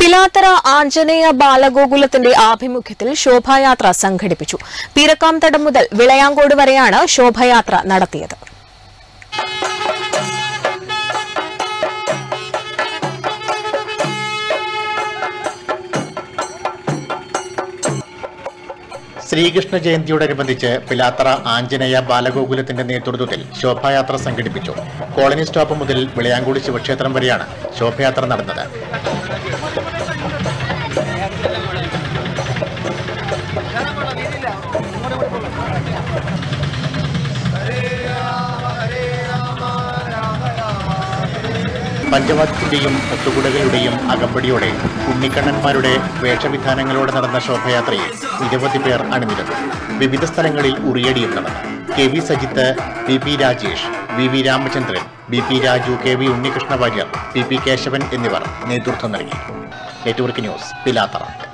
പിലാത്തറ ആഞ്ജനേയ ബാലഗോകുലത്തിന്റെ ആഭിമുഖ്യത്തിൽ ശോഭായാത്ര സംഘടിപ്പിച്ചു പീരക്കാംതടം മുതൽ വിളയാങ്കോട് വരെയാണ് ശോഭയാത്ര നടത്തിയത് ശ്രീകൃഷ്ണ ജയന്തിയോടനുബന്ധിച്ച് പിലാത്തറ ആഞ്ജനേയ ബാലഗോകുലത്തിന്റെ നേതൃത്വത്തിൽ ശോഭായാത്ര സംഘടിപ്പിച്ചു കോളനി സ്റ്റോപ്പ് മുതൽ വിളയാങ്കുടി ശിവക്ഷേത്രം വരെയാണ് ശോഭയാത്ര നടന്നത് പഞ്ചവാദ്യത്തിന്റെയും ഒത്തുകൂടകളുടെയും അകമ്പടിയോടെ ഉണ്ണിക്കണ്ണന്മാരുടെ വേഷവിധാനങ്ങളോടെ നടന്ന ശോഭയാത്രയിൽ നിരവധി പേർ അണിനിരന്നു വിവിധ സ്ഥലങ്ങളിൽ ഉറിയടിയും നടന്നു K V Sajith P P Rajesh V V Ramachandran B P Raju K V Unnikrishna Warrier P P Keshavan എന്നിവർ നേതൃത്വം നൽകി നെറ്റ്വർക്ക് ന്യൂസ് പിലാത്തറ